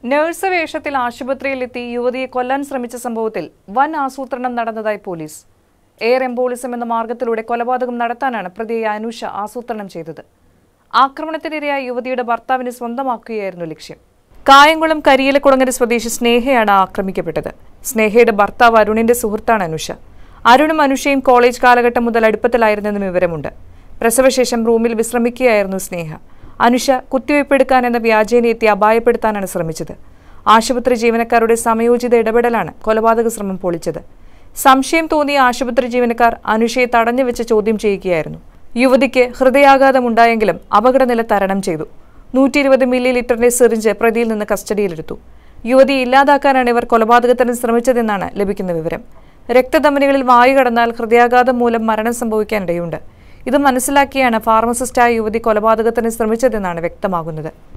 nurse വേഷത്തിൽ ആശുപത്രിയിലെത്തി യുവതിയെ കൊല്ലാൻ ശ്രമിച്ച സംഭവത്തിൽ വൻ ആസൂത്രണം നടന്നതായി പോലീസ് എയർ എംബോളിസം എന്ന മാർഗത്തിലൂടെ കൊലപാതകം നടത്താനാണ് പ്രതിയെ അനുഷ ആസൂത്രണം ചെയ്തത് ആക്രമണത്തിനിരയായ യുവതിയുടെ ഭർത്താവിനെ സ്വന്തമാക്കുകയായിരുന്നു ലക്ഷ്യം കായംകുളം കരിയിലക്കുളങ്ങര സ്വദേശി സ്നേഹയാണ് ആക്രമിക്കപ്പെട്ടത് സ്നേഹയുടെ ഭർത്താവ് അരുണിന്റെ സുഹൃത്താണ് അനുഷ അരുണും അനുഷയും കോളേജ് കാലഘട്ടം മുതൽ അടുപ്പത്തിലായിരുന്നെന്നും വിവരമുണ്ട് പ്രസവശേഷം റൂമിൽ വിശ്രമിക്കുകയായിരുന്നു സ്നേഹ അനുഷ കുത്തിവയ്പ്പെടുക്കാൻ എന്ന വ്യാജേന എത്തി അപായപ്പെടുത്താനാണ് ശ്രമിച്ചത് ആശുപത്രി ജീവനക്കാരുടെ സമയോചിത ഇടപെടലാണ് കൊലപാതക ശ്രമം പൊളിച്ചത് സംശയം തോന്നിയ ആശുപത്രി ജീവനക്കാർ അനുഷയെ തടഞ്ഞു വെച്ച് ചോദ്യം ചെയ്യുകയായിരുന്നു യുവതിക്ക് ഹൃദയാഘാതമുണ്ടായെങ്കിലും അപകടനില തരണം ചെയ്തു നൂറ്റി ഇരുപത് മില്ലി ലിറ്ററിന്റെ സിറിഞ്ച് പ്രതിയിൽ നിന്ന് കസ്റ്റഡിയിലെടുത്തു യുവതിയെ ഇല്ലാതാക്കാനാണ് ഇവർ കൊലപാതകത്തിന് ശ്രമിച്ചതെന്നാണ് ലഭിക്കുന്ന വിവരം രക്തധമനികളിൽ വായു കടന്നാൽ ഹൃദയാഘാതം മൂലം മരണം സംഭവിക്കാനിടയുണ്ട് ഇത് മനസ്സിലാക്കിയാണ് ഫാർമസിസ്റ്റായ യുവതി കൊലപാതകത്തിന് ശ്രമിച്ചതെന്നാണ് വ്യക്തമാകുന്നത്